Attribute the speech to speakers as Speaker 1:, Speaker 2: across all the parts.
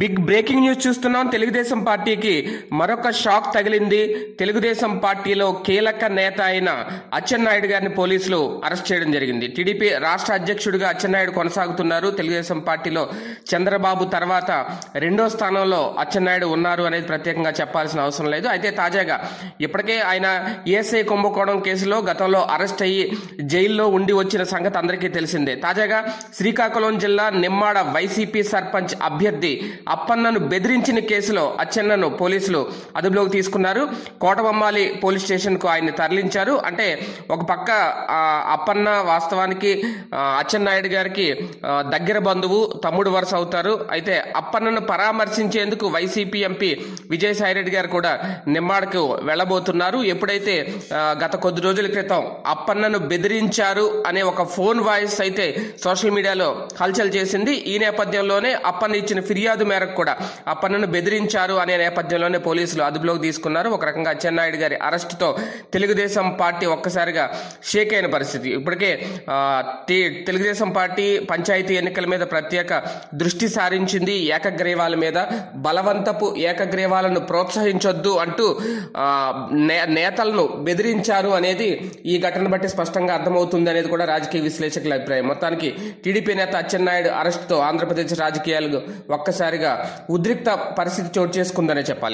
Speaker 1: big breaking news చూస్తున్నాం తెలుగుదేశం పార్టీకి మరొక షాక్ తగిలింది తెలుగుదేశం పార్టీలో కీలక నేత అయిన అచ్చెన్నాయుడు గారిని పోలీసులు అరెస్ట్ చేయడం జరిగింది టీడీపీ రాష్ట్ర అధ్యక్షుడిగా అచ్చెన్నాయుడు కొనసాగుతున్నారు తెలుగుదేశం పార్టీలో చంద్రబాబు తర్వాత రెండో స్థానంలో అచ్చెన్నాయుడు ఉన్నారు అనేది ప్రత్యేకంగా చెప్పాల్సిన అవసరం లేదు అయితే తాజాగా ఇప్పటికే ఆయన ఏఎస్ఐ కుంభకోణం కేసులో గతంలో అరెస్ట్ అయ్యి జైల్లో ఉండి వచ్చిన సంగతి అందరికీ తెలిసిందే తాజాగా శ్రీకాకుళం జిల్లా నిమ్మాడ వైసీపీ సర్పంచ్ అభ్యర్థి అప్పన్నను బెదిరించిన కేసులో అచ్చెన్నను పోలీసులు అదుపులోకి తీసుకున్నారు కోటబొమ్మాలి పోలీస్ స్టేషన్ కు ఆయన్ని తరలించారు అంటే ఒక పక్క ఆ, అప్పన్న వాస్తవానికి ఆ, అచ్చెన్నాయుడు గారికి ఆ, దగ్గర బంధువు తమ్ముడు వరుస అవుతారు అయితే అప్పన్నను పరామర్శించేందుకు వైసీపీ ఎంపీ విజయసాయిరెడ్డి గారు కూడా నిమ్మాడకు వెళ్ళబోతున్నారు ఎప్పుడైతే ఆ, గత కొద్ది రోజుల క్రితం అప్పన్నను బెదిరించారు అనే ఒక ఫోన్ వాయిస్ అయితే సోషల్ మీడియాలో హల్చల్ చేసింది ఈ నేపథ్యంలోనే అప్పన్న ఇచ్చిన ఫిర్యాదు మేరకు కూడా అప్పన్నను బెదిరించారు అనే నేపథ్యంలోనే పోలీసులు అదుపులోకి తీసుకున్నారు ఒక రకంగా అచ్చెన్నాయుడు గారి అరెస్టుతో తెలుగుదేశం పార్టీ ఒక్కసారిగా షేక్ అయిన పరిస్థితి ఇప్పటికే ఆ, టీ- తెలుగుదేశం పార్టీ పంచాయతీ ఎన్నికల మీద ప్రత్యేక దృష్టి సారించింది ఏకగ్రీవాల మీద బలవంతపు ఏకగ్రీవాలను ప్రోత్సహించొద్దు అంటూ ఆ, నే- నేతలను బెదిరించారు అనేది ఈ ఘటన బట్టి స్పష్టంగా అర్థమవుతుంది అనేది కూడా రాజకీయ విశ్లేషకుల అభిప్రాయం మొత్తానికి టీడీపీ నేత అచ్చెన్నాయుడు అరెస్టుతో ఆంధ్రప్రదేశ్ రాజకీయాలు ఒక్కసారిగా ఉద్రిక్త పరిస్థితి చోటు చేసుకుందనే చెప్పాలి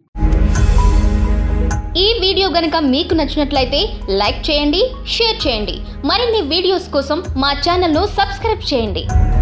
Speaker 2: ఈ వీడియో గనుక మీకు నచ్చినట్లయితే లైక్ చేయండి షేర్ చేయండి మరిన్ని వీడియోస్ కోసం మా ఛానల్ను సబ్స్క్రైబ్ చేయండి